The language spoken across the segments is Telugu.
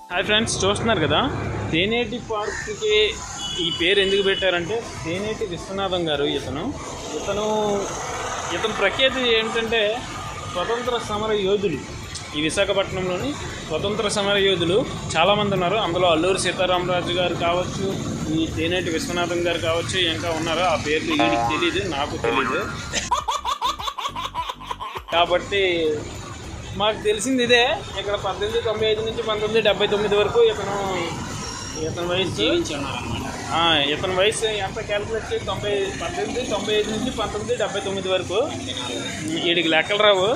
హాయ్ ఫ్రెండ్స్ చూస్తున్నారు కదా తేనేటి పార్క్కి ఈ పేరు ఎందుకు పెట్టారంటే తేనేటి విశ్వనాథం గారు ఇతను ఇతను ఇతని ప్రఖ్యాతి ఏంటంటే స్వతంత్ర సమర యోధులు ఈ విశాఖపట్నంలోని స్వతంత్ర సమర యోధులు చాలామంది ఉన్నారు అందులో అల్లూరి సీతారామరాజు గారు కావచ్చు ఈ తేనేటి విశ్వనాథం గారు కావచ్చు ఇంకా ఉన్నారు ఆ పేర్లు వీడికి తెలియదు నాకు తెలియదు కాబట్టి మాకు తెలిసింది ఇదే ఇక్కడ పద్దెనిమిది తొంభై ఐదు నుంచి పంతొమ్మిది డెబ్బై తొమ్మిది వరకు ఇతను ఇతని వయసు ఆ, ఇతని వయసు ఎంత క్యాలిక్యులేట్ చేసి తొంభై పద్దెనిమిది తొంభై ఐదు నుంచి పంతొమ్మిది డెబ్బై తొమ్మిది వరకు వీడికి లెక్కలు రావు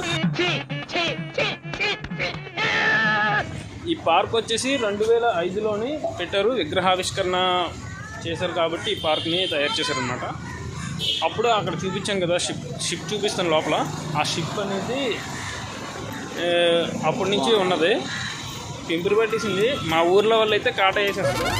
ఈ పార్క్ వచ్చేసి రెండు వేల ఐదులోని పెట్టారు విగ్రహావిష్కరణ చేశారు కాబట్టి ఈ పార్క్ని తయారు చేశారు అనమాట అప్పుడు అక్కడ చూపించాం కదా షిప్ షిప్ చూపిస్తాను లోపల ఆ షిప్ అనేది ఏ, అప్పటి నుంచి ఉన్నది పెంపురు పట్టేసింది మా ఊర్లో వాళ్ళు అయితే కాట వేసేస్తారు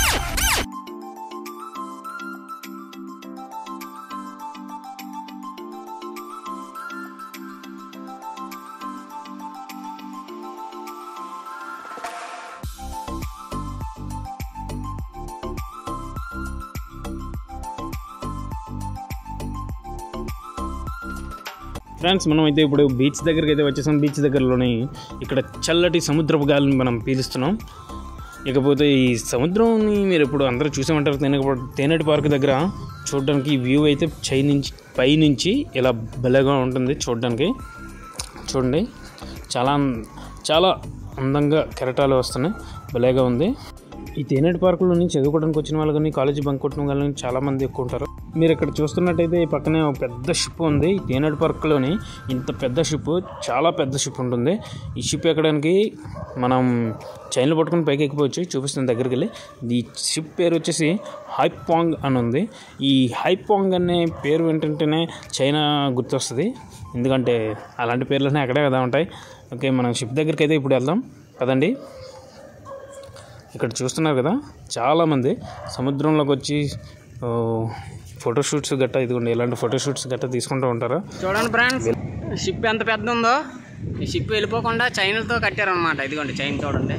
ఫ్రెండ్స్ మనం అయితే ఇప్పుడు బీచ్ దగ్గరికి అయితే వచ్చేసాం బీచ్ దగ్గరలోని ఇక్కడ చల్లటి సముద్రపు గాలిని మనం పీలుస్తున్నాం ఇకపోతే ఈ సముద్రంని మీరు ఇప్పుడు అందరూ చూసే ఉంటారు తేనె తేనెటి పార్క్ దగ్గర చూడడానికి వ్యూ అయితే చై నుంచి పై నుంచి ఇలా భలేగా ఉంటుంది చూడడానికి చూడండి చాలా చాలా అందంగా కెరటాలు వస్తున్నాయి భలేగా ఉంది ఈ తేనెటి పార్కులోని చదువుకోవడానికి వచ్చిన వాళ్ళు కానీ కాలేజీ బంక్ కొట్టిన వాళ్ళు కానీ చాలా మంది ఎక్కువ ఉంటారు మీరు ఇక్కడ చూస్తున్నట్టయితే ఈ పక్కనే ఒక పెద్ద షిప్ ఉంది ఈ తేనెటి పార్కులోని ఇంత పెద్ద షిప్ చాలా పెద్ద షిప్ ఉంటుంది ఈ షిప్ ఎక్కడానికి మనం చైన్లు పట్టుకుని పైకి ఎక్కిపోవచ్చు చూపిస్తుంది దగ్గరికి వెళ్ళి ఈ షిప్ పేరు వచ్చేసి హైపాంగ్ అని ఉంది ఈ హైపాంగ్ అనే పేరు ఏంటంటేనే చైనా గుర్తొస్తుంది ఎందుకంటే అలాంటి పేర్లనే అక్కడే కదా ఉంటాయి ఓకే మనం షిప్ దగ్గరికి అయితే ఇప్పుడు వెళ్దాం కదండి ఇక్కడ చూస్తున్నారు కదా చాలామంది సముద్రంలోకి వచ్చి ఓ, ఫోటోషూట్స్ గట్టా ఇదిగోండి ఇలాంటి ఫోటోషూట్స్ గట్టా తీసుకుంటూ ఉంటారు చూడండి ఫ్రెండ్స్ షిప్ ఎంత పెద్ద ఉందో ఈ షిప్ వెళ్ళిపోకుండా చైన్లతో కట్టారనమాట ఇదిగోండి చైన్ చూడండి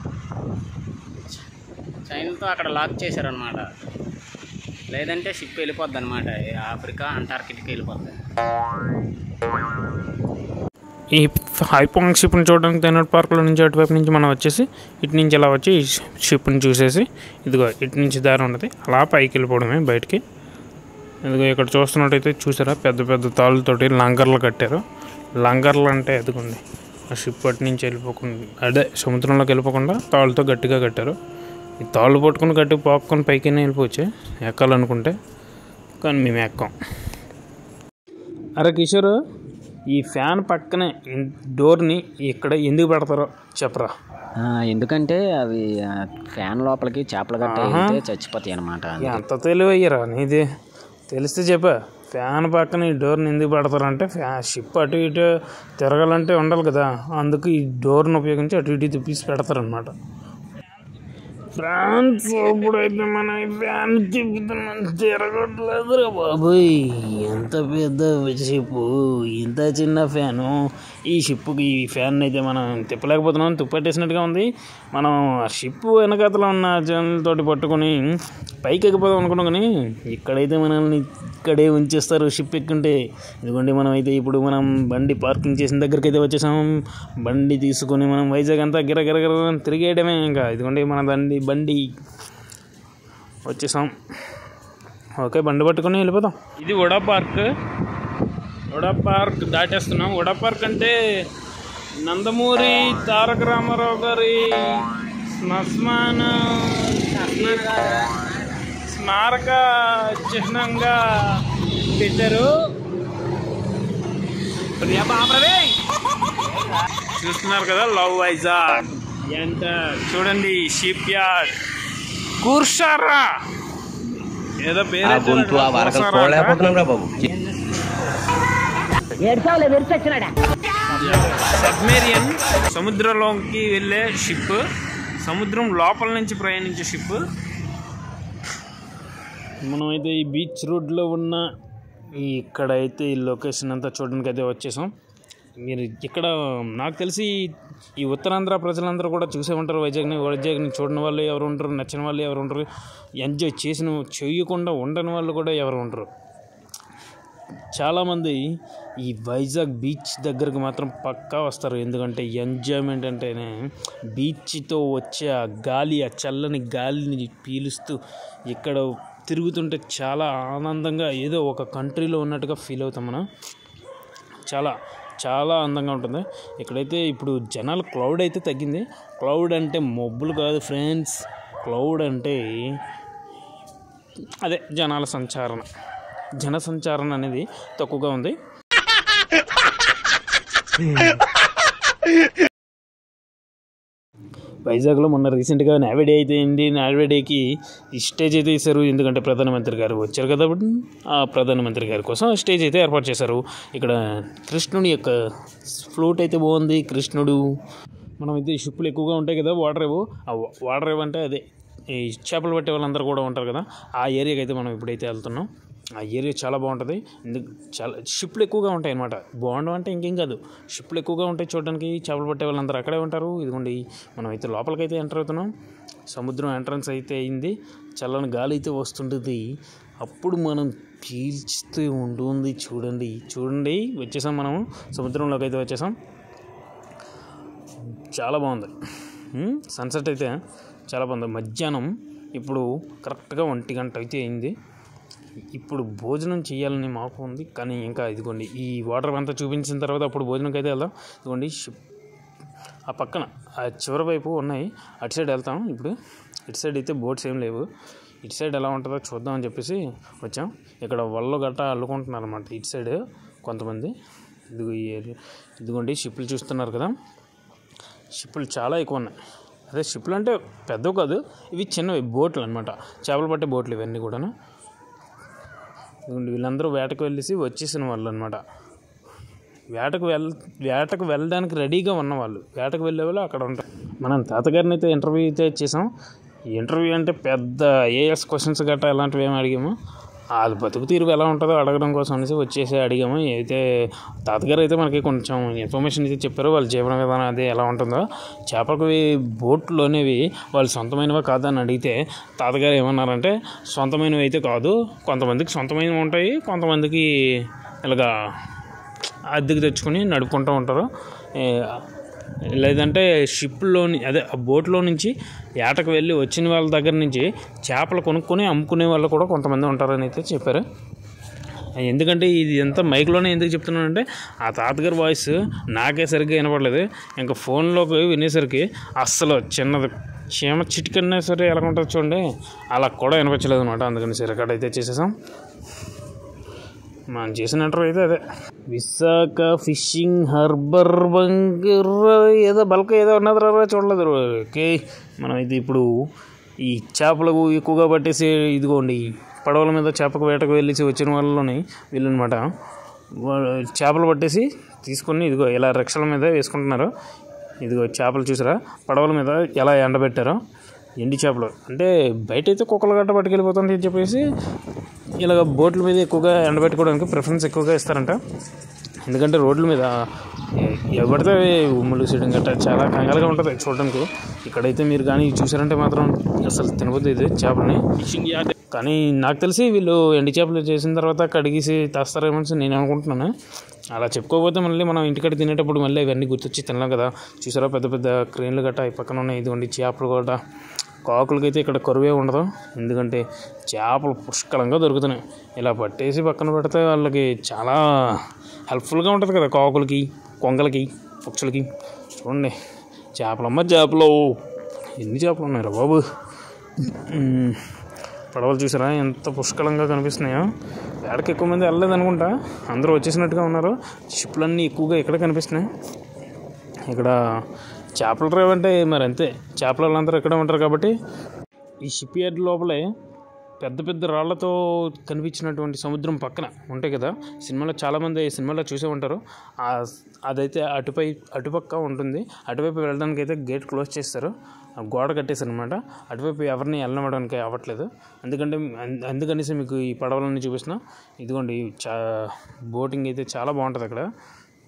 చైన్లతో అక్కడ లాక్ చేశారనమాట లేదంటే షిప్ వెళ్ళిపోద్ది అనమాట ఆఫ్రికా అంటార్కిటిక్ వెళ్ళిపోద్ది ఈ హైపాంగ్ షిప్ని చూడడానికి తెన్నటి పార్కులో నుంచి అటువైపు నుంచి మనం వచ్చేసి ఇటు నుంచి ఇలా వచ్చి ఈ షిప్ని చూసేసి ఇదిగో ఇటు నుంచి దారి ఉంటుంది అలా పైకి వెళ్ళిపోవడమే బయటికి ఇదిగో ఇక్కడ చూస్తున్నట్టయితే చూసారా పెద్ద పెద్ద తాళ్ళతోటి లంగర్లు కట్టారు లంగర్లు అంటే ఎదుగుంది ఆ షిప్ అటు నుంచి వెళ్ళిపోకుండా అదే సముద్రంలోకి వెళ్ళిపోకుండా తాళ్ళతో గట్టిగా కట్టారు ఈ తాళ్ళు పట్టుకుని గట్టి పాక్కొని పైకి వెళ్ళిపోవచ్చు ఎక్కాలనుకుంటే కానీ మేము ఎక్కాం అరే కిషోర్ ఈ ఫ్యాన్ పక్కనే ఇన్- డోర్ని ఇక్కడ ఎందుకు పెడతారో చెప్పరా ఎందుకంటే అవి ఫ్యాన్ లోపలికి చేపలు గట్ట వెళ్తే చచ్చిపోతాయి అనమాట ఎంత తెలివయ్యారా నీది తెలిస్తే చెప్పా ఫ్యాన్ పక్కన ఈ డోర్ని ఎందుకు పెడతారంటే ఫ్యా షిప్ అటు ఇటు తిరగాలంటే ఉండాలి కదా అందుకు ఈ డోర్ని ఉపయోగించి అటు ఇటు తిప్పేసి పెడతారనమాట ఫ్యాన్స్ ఇప్పుడైతే మన ఈ ఫ్యాన్ తిప్పుతున్నాం తిరగట్లేదు రా బాబోయ్ ఎంత పెద్ద షిప్ ఇంత చిన్న ఫ్యాను ఈ షిప్కి ఈ ఫ్యాన్ అయితే మనం తిప్పలేకపోతున్నాం తుప్పట్టేసినట్టుగా ఉంది మనం ఆ షిప్ వెనకాతలో ఉన్న జనాలతోటి పట్టుకొని పైకి ఎక్కిపోదాం అనుకున్నాం కానీ ఇక్కడైతే మనల్ని ఇక్కడే ఉంచేస్తారు షిప్ ఎక్కుంటే ఇదిగోండి మనం అయితే ఇప్పుడు మనం బండి పార్కింగ్ చేసిన దగ్గరికి అయితే వచ్చేసాం బండి తీసుకొని మనం వైజాగ్ అంతా గిర గిర గిర తిరిగేయడమే ఇంకా ఇదిగోండి మన బండి బండి వచ్చేసాం ఓకే బండి పట్టుకొని వెళ్ళిపోదాం ఇది వడా పార్క్ వడా పార్క్ దాటేస్తున్నాం వడా పార్క్ అంటే నందమూరి తారక రామారావు గారి శ్మశాన స్మారక చిహ్నంగా పెట్టారు చూస్తున్నారు కదా లవ్ వైజాగ్ ఎంత చూడండి షిప్ యార్డ్ కూర్చారా ఏదో పేరు గొంతు ఆ వరకలు చూడలేకపోతున్నాం రా బాబు సబ్మెరియన్ సముద్రంలోకి వెళ్ళే షిప్ సముద్రం లోపల నుంచి ప్రయాణించే షిప్ మనమైతే ఈ బీచ్ రోడ్లో ఉన్న ఈ ఇక్కడైతే ఈ లొకేషన్ అంతా చూడడానికి అయితే వచ్చేసాం మీరు ఇక్కడ నాకు తెలిసి ఈ ఉత్తరాంధ్ర ప్రజలందరూ కూడా చూసే ఉంటారు వైజాగ్ని వైజాగ్ని చూడని వాళ్ళు ఎవరు ఉంటారు నచ్చిన వాళ్ళు ఎవరు ఉంటారు ఎంజాయ్ చేసిన చేయకుండా ఉండని వాళ్ళు కూడా ఎవరు ఉంటారు చాలామంది ఈ వైజాగ్ బీచ్ దగ్గరకు మాత్రం పక్కా వస్తారు ఎందుకంటే ఎంజాయ్మెంట్ అంటేనే బీచ్తో వచ్చే ఆ గాలి ఆ చల్లని గాలిని పీలుస్తూ ఇక్కడ తిరుగుతుంటే చాలా ఆనందంగా ఏదో ఒక కంట్రీలో ఉన్నట్టుగా ఫీల్ అవుతాం మనం చాలా చాలా అందంగా ఉంటుంది ఇక్కడైతే ఇప్పుడు జనాలు క్లౌడ్ అయితే తగ్గింది క్లౌడ్ అంటే మబ్బులు కాదు ఫ్రెండ్స్ క్లౌడ్ అంటే అదే జనాల సంచారణ జన సంచారణ అనేది తక్కువగా ఉంది వైజాగ్లో మొన్న రీసెంట్గా నావిడే అయితే ఏంటి నావిడేకి స్టేజ్ అయితే ఇస్తారు ఎందుకంటే ప్రధానమంత్రి గారు వచ్చారు కదా ఆ ప్రధానమంత్రి గారి కోసం స్టేజ్ అయితే ఏర్పాటు చేశారు ఇక్కడ కృష్ణుని యొక్క ఫ్లూట్ అయితే బాగుంది కృష్ణుడు మనం అయితే షిప్పులు ఎక్కువగా ఉంటాయి కదా వాటర్ ఏవో ఆ వాటర్ ఏవో అంటే అదే ఈ చేపలు పట్టే వాళ్ళందరూ కూడా ఉంటారు కదా ఆ ఏరియాకి అయితే మనం ఇప్పుడైతే వెళ్తున్నాం ఆ ఏరియా చాలా బాగుంటుంది ఎందుకు చాలా షిప్లు ఎక్కువగా ఉంటాయి అనమాట బాగుండవు అంటే ఇంకేం కాదు షిప్లు ఎక్కువగా ఉంటాయి చూడడానికి చేపలు పట్టే వాళ్ళందరూ అక్కడే ఉంటారు ఇదిగోండి మనం అయితే లోపలికి అయితే ఎంటర్ అవుతున్నాం సముద్రం ఎంట్రన్స్ అయితే అయింది చల్లని గాలి అయితే వస్తుంటుంది అప్పుడు మనం పీల్చుతూ ఉంటుంది చూడండి చూడండి వచ్చేసాం మనం సముద్రంలోకి అయితే వచ్చేసాం చాలా బాగుంది సన్సెట్ అయితే చాలా బాగుంది మధ్యాహ్నం ఇప్పుడు కరెక్ట్గా ఒంటి గంట అయితే అయింది ఇప్పుడు భోజనం చేయాలని మాకు ఉంది కానీ ఇంకా ఇదిగోండి ఈ వాటర్ అంతా చూపించిన తర్వాత అప్పుడు భోజనంకి అయితే వెళ్దాం ఇదిగోండి షిప్ ఆ పక్కన ఆ చివరి వైపు ఉన్నాయి అటు సైడ్ వెళ్తాం ఇప్పుడు ఇటు సైడ్ అయితే బోట్స్ ఏం లేవు ఇటు సైడ్ ఎలా ఉంటుందో చూద్దాం అని చెప్పేసి వచ్చాం ఇక్కడ వల్ల గట్ట అల్లుకుంటున్నారు అనమాట ఇటు సైడ్ కొంతమంది ఇదిగో ఈ ఏరియా ఇదిగోండి షిప్లు చూస్తున్నారు కదా షిప్లు చాలా ఎక్కువ ఉన్నాయి అదే షిప్లు అంటే పెద్దవి కాదు ఇవి చిన్నవి బోట్లు అనమాట చేపలు పట్టే బోట్లు ఇవన్నీ కూడాను ఇదిగోండి వీళ్ళందరూ వేటకు వెళ్ళేసి వచ్చేసిన వాళ్ళు అనమాట వేటకు వెళ్ వేటకు వెళ్ళడానికి రెడీగా ఉన్న వాళ్ళు వేటకు వెళ్ళే వాళ్ళు అక్కడ ఉంటారు మనం తాతగారిని అయితే ఇంటర్వ్యూ అయితే చేసాం ఇంటర్వ్యూ అంటే పెద్ద ఏఎస్ క్వశ్చన్స్ గట్రా ఇలాంటివి ఏమి అడిగాము వాళ్ళ బతుకు తీరు ఎలా ఉంటుందో అడగడం కోసం అనేసి వచ్చేసి అడిగాము అయితే తాతగారు అయితే మనకి కొంచెం ఇన్ఫర్మేషన్ అయితే చెప్పారు వాళ్ళ జీవన విధానం అది ఎలా ఉంటుందో చేపలకు బోట్లు అనేవి వాళ్ళు సొంతమైనవా కాదని అడిగితే తాతగారు ఏమన్నారంటే సొంతమైనవి అయితే కాదు కొంతమందికి సొంతమైనవి ఉంటాయి కొంతమందికి ఇలాగా అద్దెకి తెచ్చుకొని నడుపుకుంటూ ఉంటారు ఏ, లేదంటే షిప్లోని అదే ఆ బోట్లో నుంచి ఏటకు వెళ్ళి వచ్చిన వాళ్ళ దగ్గర నుంచి చేపలు కొనుక్కొని అమ్ముకునే వాళ్ళు కూడా కొంతమంది ఉంటారని అయితే చెప్పారు ఎందుకంటే ఇది ఎంత మైక్లోనే ఎందుకు చెప్తున్నానంటే ఆ తాతగారి వాయిస్ నాకే సరిగ్గా వినపడలేదు ఇంకా ఫోన్లోకి వినేసరికి అస్సలు చిన్నది చీమ చిటికన్నా సరే ఎలా ఉంటుంది చూడండి అలా కూడా వినపచ్చలేదు అనమాట అందుకని సరే రికార్డ్ అయితే చేసేసాం మనం చేసిన ఇంటర్వ్యూ అయితే అదే విశాఖ ఫిషింగ్ హార్బర్ బంగర్ ఏదో బల్క్ ఏదో ఉన్నది రా చూడలేదు ఓకే మనం అయితే ఇప్పుడు ఈ చేపలు ఎక్కువగా పట్టేసి ఇదిగోండి పడవల మీద చేపకు వేటకు వెళ్ళేసి వచ్చిన వాళ్ళని వీళ్ళనమాట చేపలు పట్టేసి తీసుకొని ఇదిగో ఇలా రిక్షల మీద వేసుకుంటున్నారు ఇదిగో చేపలు చూసారా పడవల మీద ఎలా ఎండబెట్టారో ఎండి చేపలు అంటే బయట అయితే కుక్కలు గట్ట పట్టుకెళ్ళిపోతుంది అని చెప్పేసి ఇలాగ బోట్ల మీద ఎక్కువగా ఎండబెట్టుకోవడానికి ప్రిఫరెన్స్ ఎక్కువగా ఇస్తారంట ఎందుకంటే రోడ్ల మీద ఎ- ఎవరితే అవి ఉమ్ములు చేయడం గట్ట చాలా కంగాలుగా ఉంటుంది చూడడానికి ఇక్కడైతే మీరు కానీ చూసారంటే మాత్రం అసలు తినబోద్దు ఇది చేపలని ఫిషింగ్ యార్డ్ కానీ నాకు తెలిసి వీళ్ళు ఎండి చేపలు చేసిన తర్వాత కడిగేసి తెస్తారేమో అని నేను అనుకుంటున్నాను అలా చెప్పుకోకపోతే మళ్ళీ మనం ఇంటికాడ తినేటప్పుడు మళ్ళీ ఇవన్నీ గుర్తొచ్చి తినలేం కదా చూసారా పెద్ద పెద్ద క్రేన్లు గట్ట ఈ పక్కన ఉన్నాయి ఇదిగోండి చేపలు గట్ట కాకులకైతే ఇక్కడ కరువే ఉండదు ఎందుకంటే చేపలు పుష్కలంగా దొరుకుతున్నాయి ఇలా పట్టేసి పక్కన పెడితే వాళ్ళకి చాలా హెల్ప్ఫుల్గా ఉంటుంది కదా కాకులకి కొంగలకి పక్షులకి చూడండి చేపలమ్మ చేపలు ఎన్ని చేపలు ఉన్నాయి రా బాబు మ్మ్. పడవలు చూసారా ఎంత పుష్కలంగా కనిపిస్తున్నాయో వేడకి ఎక్కువ మంది వెళ్ళలేదు అనుకుంటా అందరూ వచ్చేసినట్టుగా ఉన్నారు షిప్లన్నీ ఎక్కువగా ఇక్కడ కనిపిస్తున్నాయి ఇక్కడ చేపల రేవ్ అంటే మరి అంతే చేపల వాళ్ళందరూ ఇక్కడే ఉంటారు కాబట్టి ఈ షిప్ యార్డ్ లోపలే పెద్ద పెద్ద రాళ్లతో కనిపించినటువంటి సముద్రం పక్కన ఉంటాయి కదా సినిమాలో చాలామంది సినిమాలో చూసే ఉంటారు ఆ అదైతే అటుపై అటుపక్క ఉంటుంది అటువైపు వెళ్ళడానికి అయితే గేట్ క్లోజ్ చేస్తారు ఆ గోడ కట్టేశారు అనమాట అటువైపు ఎవరిని వెళ్ళనివ్వడానికి అవ్వట్లేదు ఎందుకంటే అంద- అందుకనేసి మీకు ఈ పడవలన్నీ చూపిస్తున్నా ఇదిగోండి చా బోటింగ్ అయితే చాలా బాగుంటుంది అక్కడ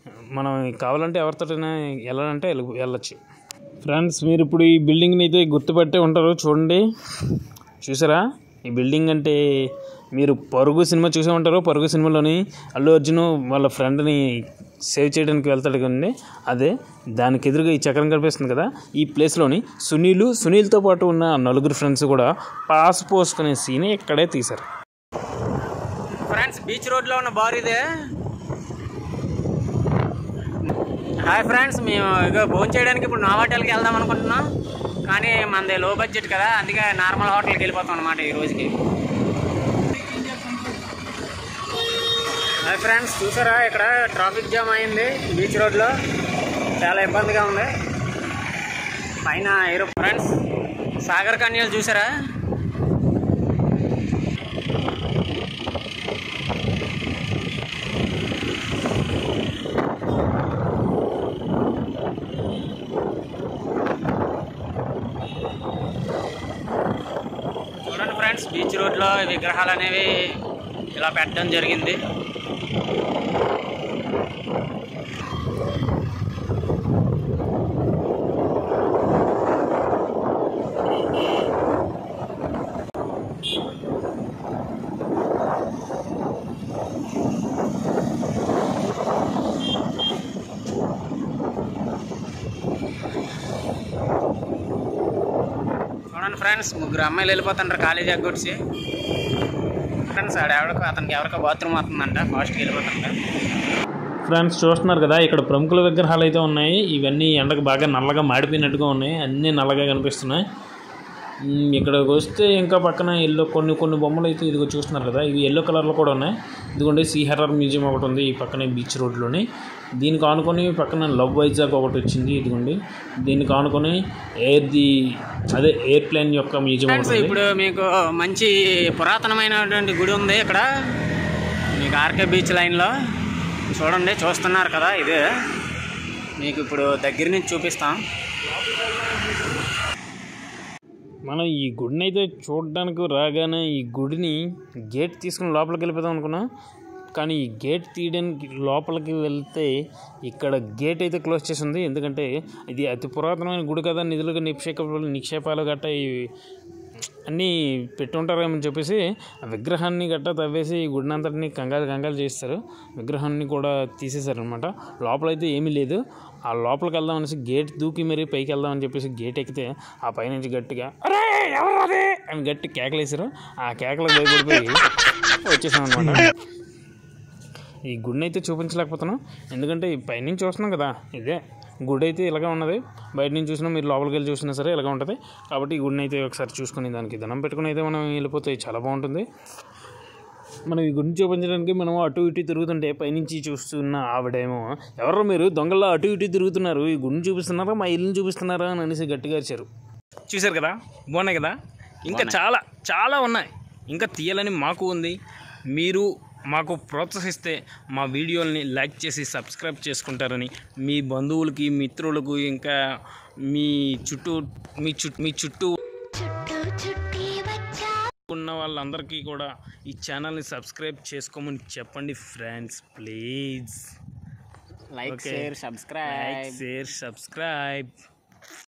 మనం కావాలంటే ఎవరితోటైనా వెళ్ళాలంటే వెళ్ళ- వెళ్ళొచ్చు ఫ్రెండ్స్ మీరు ఇప్పుడు ఈ బిల్డింగ్ని అయితే గుర్తుపట్టే ఉంటారు చూడండి చూసారా ఈ బిల్డింగ్ అంటే మీరు పరుగు సినిమా చూసే ఉంటారు పరుగు సినిమాలోని అల్లు అర్జున్ వాళ్ళ ఫ్రెండ్ని సేవ్ చేయడానికి వెళ్తాడు కదండి అదే దానికి ఎదురుగా ఈ చక్రం కనిపిస్తుంది కదా ఈ ప్లేస్లోని సునీలు సునీల్తో పాటు ఉన్న నలుగురు ఫ్రెండ్స్ కూడా పాస్ పోసుకునే సీన్ ఇక్కడే తీశారు ఫ్రెండ్స్ బీచ్ రోడ్లో ఉన్న బార్ ఇదే హాయ్ ఫ్రెండ్స్ మేము ఇక భోజనం చేయడానికి ఇప్పుడు నా హోటల్కి వెళ్దాం అనుకుంటున్నాం కానీ మనది లో బడ్జెట్ కదా అందుకే నార్మల్ హోటల్కి వెళ్ళిపోతాం అనమాట ఈ రోజుకి హాయ్ ఫ్రెండ్స్ చూసారా ఇక్కడ ట్రాఫిక్ జామ్ అయింది బీచ్ రోడ్లో చాలా ఇబ్బందిగా ఉంది పైన ఏరో ఫ్రెండ్స్ సాగర్ కన్యలు చూసారా చూడండి ఫ్రెండ్స్ బీచ్ రోడ్లో ఈ విగ్రహాలు అనేవి ఇలా పెట్టడం జరిగింది చూడండి ఫ్రెండ్స్ ముగ్గురు అమ్మాయిలు వెళ్ళిపోతుంటారు కాలేజీ ఎగ్గొచ్చి ఫ్రెండ్స్ ఆడ ఎవరికో అతనికి ఎవరికో బాత్రూమ్ అవుతుందంట ఫాస్ట్కి వెళ్ళిపోతుంట ఫ్రెండ్స్ చూస్తున్నారు కదా ఇక్కడ ప్రముఖుల విగ్రహాలు అయితే ఉన్నాయి ఇవన్నీ ఎండకు బాగా నల్లగా మాడిపోయినట్టుగా ఉన్నాయి అన్నీ నల్లగా కనిపిస్తున్నాయి మ్, ఇక్కడికి వస్తే ఇంకా పక్కన ఎల్లో కొన్ని కొన్ని బొమ్మలు అయితే ఇదిగో చూస్తున్నారు కదా ఇవి ఎల్లో కలర్లో కూడా ఉన్నాయి ఇదిగోండి సీ హర్రర్ మ్యూజియం ఒకటి ఉంది ఈ పక్కనే బీచ్ రోడ్లోని దీనికి ఆనుకొని పక్కన లవ్ వైజాగ్ ఒకటి వచ్చింది ఇదిగోండి దీనికి ఆనుకొని ఎయిర్ ది అదే ఎయిర్ప్లేన్ యొక్క మ్యూజియం ఫ్రెండ్స్ ఒకటి ఉంది. ఇప్పుడు మీకు మంచి పురాతనమైనటువంటి గుడి ఉంది ఇక్కడ మీకు ఆర్కే బీచ్ లైన్లో చూడండి చూస్తున్నారు కదా ఇదే మీకు ఇప్పుడు దగ్గర నుంచి చూపిస్తాం మనం ఈ గుడిని అయితే చూడడానికి రాగానే ఈ గుడిని గేట్ తీసుకుని లోపలికి వెళ్ళిపోదాం అనుకున్నాం కానీ ఈ గేట్ తీయడానికి లోపలికి వెళ్తే ఇక్కడ గేట్ అయితే క్లోజ్ చేసి ఉంది ఎందుకంటే ఇది అతి పురాతనమైన గుడి కదా నిధులుగా నిక్షేపాలు నిక్షేపాలు గట్ట ఇవి అన్నీ పెట్టుంటారేమని చెప్పేసి ఆ విగ్రహాన్ని గట్ట తవ్వేసి ఈ గుడిని అంతటిని కంగారు కంగారు చేస్తారు విగ్రహాన్ని కూడా తీసేశారనమాట లోపలైతే ఏమీ లేదు ఆ లోపలికి వెళ్దాం అనేసి గేట్ దూకి మరీ పైకి వెళ్దామని చెప్పేసి గేట్ ఎక్కితే ఆ పైనుంచి గట్టిగా అరే ఎవరు అదే అని గట్టి కేకలేసారు ఆ కేకలకు భయపడిపోయి వచ్చేసాం అనమాట ఈ గుడిని అయితే చూపించలేకపోతున్నాం ఎందుకంటే ఈ పైనుంచి చూస్తున్నాం కదా ఇదే గుడి అయితే ఇలాగే ఉన్నది బయట నుంచి చూసినా మీరు లోపలికి వెళ్ళి చూసినా సరే ఇలాగే ఉంటుంది కాబట్టి ఈ గుడిని అయితే ఒకసారి చూసుకుని దానికి దండం పెట్టుకుని అయితే మనం వెళ్ళిపోతే చాలా బాగుంటుంది మనం ఈ గుడిని చూపించడానికి మనం అటు ఇటు తిరుగుతుంటే పైనుంచి చూస్తున్న ఆవిడేమో ఎవరో మీరు దొంగల్లో అటు ఇటు తిరుగుతున్నారు ఈ గుడిని చూపిస్తున్నారా మా ఇల్లుని చూపిస్తున్నారా అని అనేసి గట్టిగా అరిచారు చూశారు కదా బాగున్నాయి కదా ఇంకా చాలా చాలా ఉన్నాయి ఇంకా తీయాలని మాకు ఉంది మీరు మాకు ప్రోత్సహిస్తే మా వీడియోల్ని లైక్ చేసి సబ్స్క్రైబ్ చేసుకుంటారని మీ బంధువులకి మిత్రులకు ఇంకా మీ చుట్టూ మీ చుట్టూ మీ చుట్టూ చుట్టూ చుట్టి వచ్చా ఉన్న వాళ్ళందరికీ కూడా ఈ ఛానల్ని సబ్స్క్రైబ్ చేసుకోమని చెప్పండి friends please like Okay. Share like subscribe share subscribe